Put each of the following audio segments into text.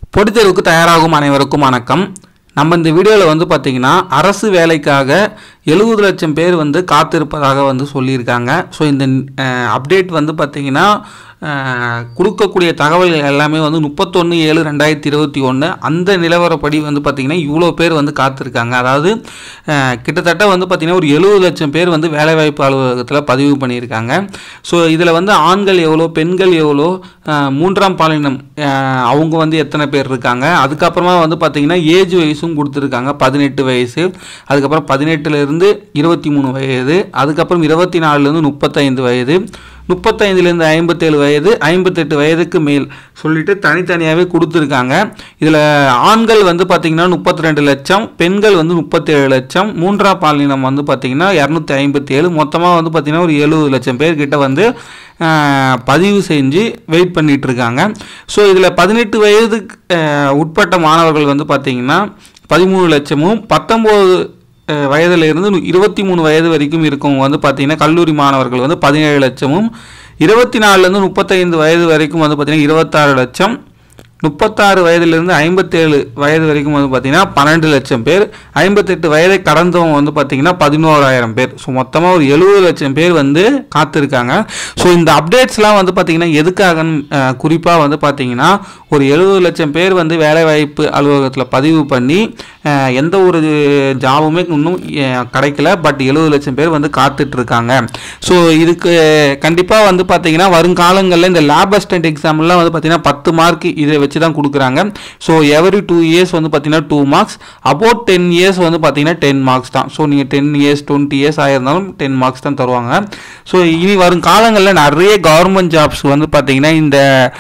பொதுத் தேர்வுக்கு தயாராகும் அனைவருக்கும் வணக்கம் நம்ம இந்த வீடியோவில் வந்து பார்த்திங்கன்னா அரசு வேலைக்காக எழுபது லட்சம் பேர் வந்து காத்திருப்பதாக வந்து சொல்லியிருக்காங்க ஸோ இந்த அப்டேட் வந்து பார்த்திங்கன்னா அஹ், கொடுக்கக்கூடிய தகவல்கள் எல்லாமே வந்து முப்பத்தொன்று ஏழு ரெண்டாயிரத்தி இருபத்தி ஒன்று அந்த நிலவரப்படி வந்து பார்த்திங்கன்னா இவ்வளோ பேர் வந்து காத்திருக்காங்க அதாவது அஹ், கிட்டத்தட்ட வந்து பார்த்திங்கன்னா ஒரு எழுபது லட்சம் பேர் வந்து வேலைவாய்ப்பு அலுவலகத்தில் பதிவு பண்ணியிருக்காங்க ஸோ இதில் வந்து ஆண்கள் எவ்வளோ பெண்கள் எவ்வளோ அஹ், மூன்றாம் பாலினம் அஹ், அவங்க வந்து எத்தனை பேர் இருக்காங்க அதுக்கப்புறமா வந்து பார்த்திங்கன்னா ஏஜ் வயசும் கொடுத்துருக்காங்க பதினெட்டு வயசு அதுக்கப்புறம் பதினெட்டுலேருந்து இருபத்தி மூணு வயது அதுக்கப்புறம் இருபத்தி நாலுலேருந்து முப்பத்தைந்து வயது முப்பத்தைந்துலேருந்து ஐம்பத்தேழு வயது ஐம்பத்தெட்டு வயதுக்கு மேல் சொல்லிட்டு தனித்தனியாகவே கொடுத்துருக்காங்க இதில் ஆண்கள் வந்து பார்த்திங்கன்னா முப்பத்தி ரெண்டு லட்சம் பெண்கள் வந்து முப்பத்தேழு லட்சம் மூன்றாம் பாலினம் வந்து பார்த்திங்கன்னா இரநூத்தி ஐம்பத்தி ஏழு மொத்தமாக வந்து பார்த்திங்கன்னா ஒரு எழுபது லட்சம் பேர்கிட்ட வந்து ஆஹ், பதிவு செஞ்சு வெயிட் பண்ணிட்டு இருக்காங்க ஸோ இதில் பதினெட்டு வயதுக்கு ஆஹ், உட்பட்ட மாணவர்கள் வந்து பார்த்திங்கன்னா பதிமூணு லட்சமும் பத்தொம்போது அஹ் வயதுல இருந்து நு- இருபத்தி மூணு வயது வரைக்கும் இருக்கவங்க வந்து பார்த்தீங்கன்னா கல்லூரி மாணவர்கள் வந்து பதினேழு லட்சமும் இருபத்தி நாலுலேருந்து முப்பத்தைந்து வயது வரைக்கும் வந்து பார்த்தீங்கன்னா இருபத்தாறு லட்சம் முப்பத்தாறு வயதிலிருந்து ஐம்பத்தேழு வயது வரைக்கும் வந்து பார்த்தீங்கன்னா பன்னெண்டு லட்சம் பேர் ஐம்பத்தெட்டு வயதை கடந்தவங்க வந்து பார்த்தீங்கன்னா பதினோராயிரம் பேர் ஸோ மொத்தமாக ஒரு எழுபது லட்சம் பேர் வந்து காத்திருக்காங்க ஸோ இந்த அப்டேட்ஸ்லாம் வந்து பார்த்தீங்கன்னா எதுக்காகன்னு குறிப்பாக வந்து பார்த்தீங்கன்னா ஒரு எழுபது லட்சம் பேர் வந்து வேலைவாய்ப்பு அலுவலகத்தில் பதிவு பண்ணி அஹ், எந்த ஒரு ஜாபுமே இன்னும் அஹ், கிடைக்கல பட் எழுபது லட்சம் பேர் வந்து காத்துட்டு இருக்காங்க ஸோ இதுக்கு கண்டிப்பாக வந்து பார்த்தீங்கன்னா வருங்காலங்களில் இந்த லேப் அசிஸ்டன்ட் எக்ஸாம்லாம் வந்து பார்த்தீங்கன்னா பத்து மார்க் இதை வச்சு தான் கொடுக்குறாங்க ஸோ எவரி டூ இயர்ஸ் வந்து பார்த்தீங்கன்னா two marks about ten years வந்து பார்த்தீங்கன்னா டென் மார்க்ஸ் தான் ஸோ நீங்கள் டென் இயர்ஸ் டுவெண்ட்டி இயர்ஸ் ஆயிருந்தாலும் டென் மார்க்ஸ் தான் தருவாங்க ஸோ இனி வரும் காலங்களில் நிறைய கவர்மெண்ட் ஜாப்ஸ் வந்து பார்த்தீங்கன்னா இந்த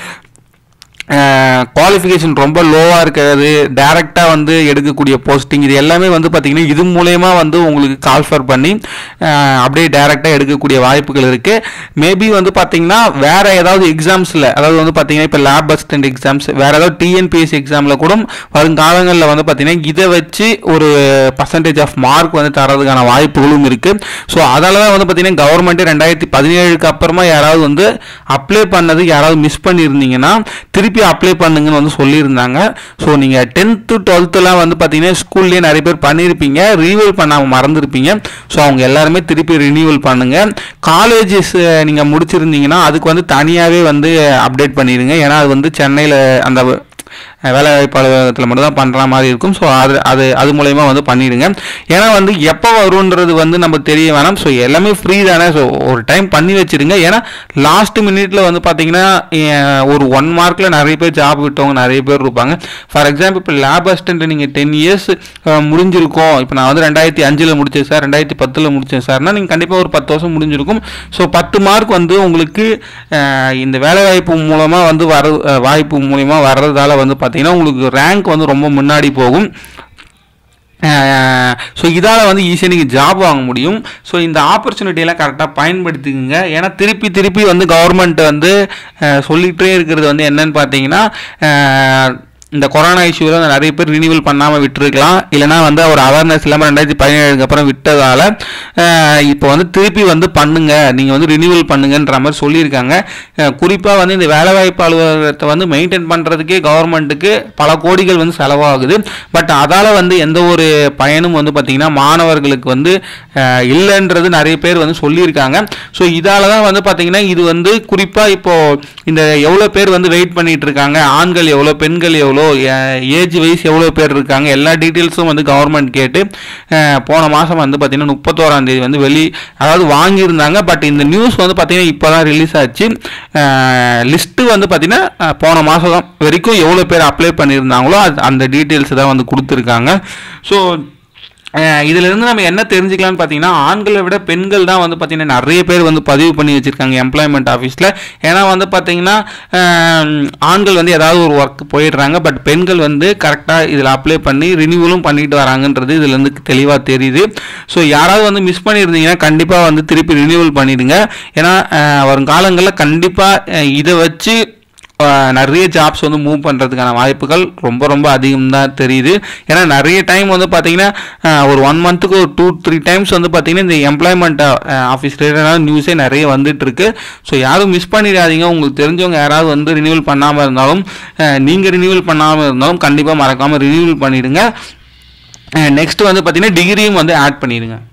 குவாலிஃபிகேஷன் ரொம்ப லோவாக இருக்கிறது டைரெக்டாக வந்து எடுக்கக்கூடிய போஸ்டிங் இது எல்லாமே வந்து பார்த்திங்கன்னா இது மூலயமா வந்து உங்களுக்கு கால்ஃபர் பண்ணி அஹ், அப்படியே டைரெக்டாக எடுக்கக்கூடிய வாய்ப்புகள் இருக்குது மேபி வந்து பார்த்திங்கன்னா வேறு ஏதாவது எக்ஸாம்ஸில் அதாவது வந்து பார்த்திங்கன்னா இப்போ லேப் அசிஸ்டன்ட் எக்ஸாம்ஸ் வேறு ஏதாவது டிஎன்பிஎஸ்சி எக்ஸாமில் கூட வருங்காலங்களில் வந்து பார்த்திங்கன்னா இதை வச்சு ஒரு பர்சன்டேஜ் ஆஃப் மார்க் வந்து தரதுக்கான வாய்ப்புகளும் இருக்குது ஸோ அதால தான் வந்து பார்த்திங்கன்னா கவர்மெண்ட்டு ரெண்டாயிரத்தி பதினேழுக்கு அப்புறமா யாராவது வந்து அப்ளை பண்ணது யாராவது மிஸ் பண்ணியிருந்தீங்கன்னா திருப்பி அப்ளை பண்ணுங்கன்னு வந்து சொல்லியிருந்தாங்க ஸோ நீங்கள் டென்த்து டுவெல்த்துலாம் வந்து பார்த்தீங்கன்னா ஸ்கூல்லேயே நிறைய பேர் பண்ணியிருப்பீங்க ரினியூவல் பண்ணாமல் மறந்துருப்பீங்க ஸோ அவங்க எல்லாருமே திருப்பி ரினியூவல் பண்ணுங்கள் காலேஜஸ் நீங்கள் முடிச்சிருந்தீங்கன்னா அதுக்கு வந்து தனியாகவே வந்து அப்டேட் பண்ணிடுங்க ஏன்னா அது வந்து சென்னையில் அந்த வேலைவாய்ப்பு அலுவலகத்தில் மட்டும் தான் பண்ணுற மாதிரி இருக்கும் ஸோ அது அது அது மூலயமா வந்து பண்ணிடுங்க ஏன்னா வந்து எப்போ வருன்றது வந்து நம்ம தெரிய வேணாம் ஸோ எல்லாமே ஃப்ரீ தானே ஸோ ஒரு டைம் பண்ணி வச்சிருங்க ஏன்னா லாஸ்ட் மினிட்ல வந்து பார்த்தீங்கன்னா அஹ், ஒரு ஒன் மார்க்கில் நிறைய பேர் ஜாப் விட்டவங்க நிறைய பேர் இருப்பாங்க ஃபார் எக்ஸாம்பிள் இப்போ லேப் அசிஸ்டன்ட் நீங்கள் டென் இயர்ஸ் முடிஞ்சிருக்கோம் இப்போ நான் வந்து ரெண்டாயிரத்தி அஞ்சில் முடிச்சேன் சார் ரெண்டாயிரத்தி பத்தில் முடிச்சேன் சார்னா நீங்கள் கண்டிப்பாக ஒரு பத்து வருஷம் முடிஞ்சிருக்கும் ஸோ பத்து மார்க் வந்து உங்களுக்கு அஹ், இந்த வேலைவாய்ப்பு மூலமாக வந்து வர அஹ், வாய்ப்பு மூலிமா வர்றதால வந்து பார்த்தீங்கன்னா உங்களுக்கு ரேங்க் வந்து ரொம்ப முன்னாடி போகும் ஸோ இதால் வந்து ஈஸியாக நீங்கள் ஜாப் வாங்க முடியும் ஸோ இந்த ஆப்பர்ச்சுனிட்டியெல்லாம் கரெக்டாக பயன்படுத்திக்கோங்க ஏன்னா திருப்பி திருப்பி வந்து கவர்மெண்ட் வந்து அஹ், சொல்லிகிட்டே இருக்கிறது வந்து என்னன்னு பார்த்தீங்கன்னா அஹ், இந்த கொரோனா இஷ்யூவில் நிறைய பேர் ரினியூவல் பண்ணாமல் விட்டுருக்கலாம் இல்லைனா வந்து ஒரு அவேர்னஸ் இல்லாமல் ரெண்டாயிரத்தி பதினேழுக்கு அப்புறம் விட்டதால் இப்போ வந்து திருப்பி வந்து பண்ணுங்க நீங்கள் வந்து ரினியூவல் பண்ணுங்கன்ற மாதிரி சொல்லியிருக்காங்க குறிப்பாக வந்து இந்த வேலைவாய்ப்பு அலுவலகத்தை வந்து மெயின்டைன் பண்ணுறதுக்கே கவர்மெண்ட்டுக்கு பல கோடிகள் வந்து செலவாகுது பட் அதால் வந்து எந்த ஒரு பயனும் வந்து பார்த்திங்கன்னா மாணவர்களுக்கு வந்து அஹ், இல்லைன்றது நிறைய பேர் வந்து சொல்லியிருக்காங்க ஸோ இதால் தான் வந்து பார்த்திங்கன்னா இது வந்து குறிப்பாக இப்போது இந்த எவ்வளோ பேர் வந்து வெயிட் பண்ணிட்டு இருக்காங்க ஆண்கள் எவ்வளோ பெண்கள் எவ்வளோ ஏஜ் வைஸ் எவ்வளோ பேர் இருக்காங்க எல்லா டீட்டெயில்ஸும் வந்து கவர்மெண்ட் கேட்டு அஹ், போன மாதம் வந்து பார்த்திங்கன்னா முப்பத்தோராம் தேதி வந்து வெளி அதாவது வாங்கியிருந்தாங்க பட் இந்த நியூஸ் வந்து பார்த்திங்கன்னா இப்போ தான் ரிலீஸ் ஆச்சு லிஸ்ட்டு வந்து பார்த்திங்கன்னா அஹ், போன மாதம் தான் வரைக்கும் எவ்வளோ பேர் அப்ளை பண்ணியிருந்தாங்களோ அது அந்த டீட்டெயில்ஸ் தான் வந்து கொடுத்துருக்காங்க ஸோ அஹ் இதிலிருந்து நம்ம என்ன தெரிஞ்சுக்கலாம்னு பார்த்தீங்கன்னா ஆண்களை விட பெண்கள் தான் வந்து பார்த்தீங்கன்னா நிறைய பேர் வந்து பதிவு பண்ணி வச்சுருக்காங்க எம்ப்ளாய்மெண்ட் ஆஃபீஸில் ஏன்னா வந்து பார்த்தீங்கன்னா அஹ், ஆண்கள் வந்து ஏதாவது ஒரு ஒர்க் போயிடுறாங்க பட் பெண்கள் வந்து கரெக்டாக இதில் அப்ளை பண்ணி ரினியூவலும் பண்ணிட்டு வராங்கன்றது இதுலேருந்து தெளிவாக தெரியுது ஸோ யாராவது வந்து மிஸ் பண்ணியிருந்தீங்கன்னா கண்டிப்பாக வந்து திருப்பி ரினியூவல் பண்ணிடுங்க ஏன்னா அஹ், வரும் காலங்களில் கண்டிப்பாக இதை வச்சு அஹ், நிறைய ஜாப்ஸ் வந்து மூவ் பண்ணுறதுக்கான வாய்ப்புகள் ரொம்ப ரொம்ப அதிகம் தான் தெரியுது ஏன்னா நிறைய டைம் வந்து பார்த்தீங்கன்னா அஹ், ஒரு ஒன் மந்த்துக்கு ஒரு டூ த்ரீ டைம்ஸ் வந்து பார்த்தீங்கன்னா இந்த எம்ப்ளாய்மெண்ட் ஆஃபீஸ் ரிலேட்டடான நியூஸே நிறைய வந்துட்டு இருக்கு ஸோ யாரும் மிஸ் பண்ணிடாதீங்க உங்களுக்கு தெரிஞ்சவங்க யாராவது வந்து ரினியூவல் பண்ணாமல் இருந்தாலும் நீங்கள் ரினியூவல் பண்ணாமல் இருந்தாலும் கண்டிப்பாக மறக்காமல் ரினியூவல் பண்ணிடுங்க நெக்ஸ்ட் வந்து பார்த்தீங்கன்னா டிகிரியும் வந்து ஆட் பண்ணிடுங்க